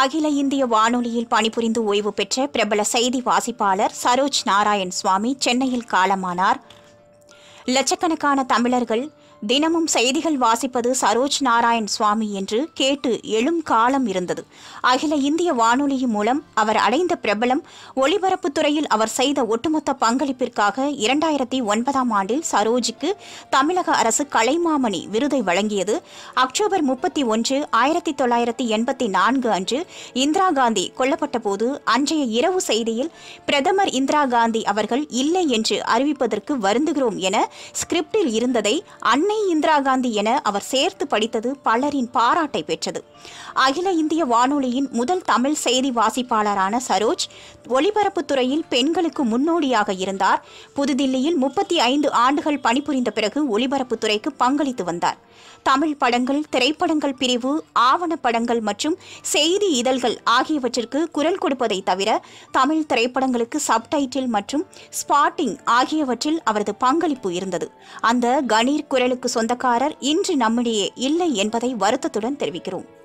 அகில இந்திய வானொலியில் பணிபுரிந்து ஓய்வு பெற்ற பிரபல செய்தி வாசிப்பாளர் சரோஜ் நாராயண் சுவாமி சென்னையில் காலமானார் லட்சக்கணக்கான தமிழர்கள் தினமும் செய்திகள் வாசிப்பது சரோஜ் நாராயண் சுவாமி என்று கேட்டு எழும் காலம் இருந்தது அகில இந்திய வானொலி மூலம் அவர் அடைந்த பிரபலம் ஒலிபரப்புத் துறையில் அவர் செய்த ஒட்டுமொத்த பங்களிப்பிற்காக இரண்டாயிரத்தி ஒன்பதாம் ஆண்டில் சரோஜுக்கு தமிழக அரசு கலைமாமணி விருதை வழங்கியது அக்டோபர் முப்பத்தி ஒன்று ஆயிரத்தி தொள்ளாயிரத்தி எண்பத்தி நான்கு அன்று இந்திரா காந்தி கொல்லப்பட்ட போது அன்றைய இரவு செய்தியில் பிரதமர் இந்திரா காந்தி அவர்கள் இல்லை என்று அறிவிப்பதற்கு வருந்துகிறோம் என ஸ்கிரிப்டில் இருந்ததை அன்னை இந்திரா காந்தி என அவர் சேர்த்து படித்தது பலரின் பாராட்டை பெற்றது அகில இந்திய வானொலியின் முதல் தமிழ் செய்தி வாசிப்பாளரான சரோஜ் ஒலிபரப்புத் துறையில் பெண்களுக்கு முன்னோடியாக இருந்தார் புதுதில்லியில் முப்பத்தி ஐந்து ஆண்டுகள் பணிபுரிந்த பிறகு ஒலிபரப்புத் துறைக்கு பங்களித்து வந்தார் தமிழ் படங்கள் திரைப்படங்கள் பிரிவு ஆவணப்படங்கள் மற்றும் செய்தி இதழ்கள் ஆகியவற்றிற்கு குரல் கொடுப்பதை தவிர தமிழ் திரைப்படங்களுக்கு சப்டைட்டில் மற்றும் ஸ்பாட்டிங் ஆகியவற்றில் அவரது பங்களிப்பு இருந்தது அந்த கணீர் குரலுக்கு சொந்தக்காரர் இன்று நம்மிடையே இல்லை என்பதை வருத்தத்துடன் தெரிவிக்கிறோம்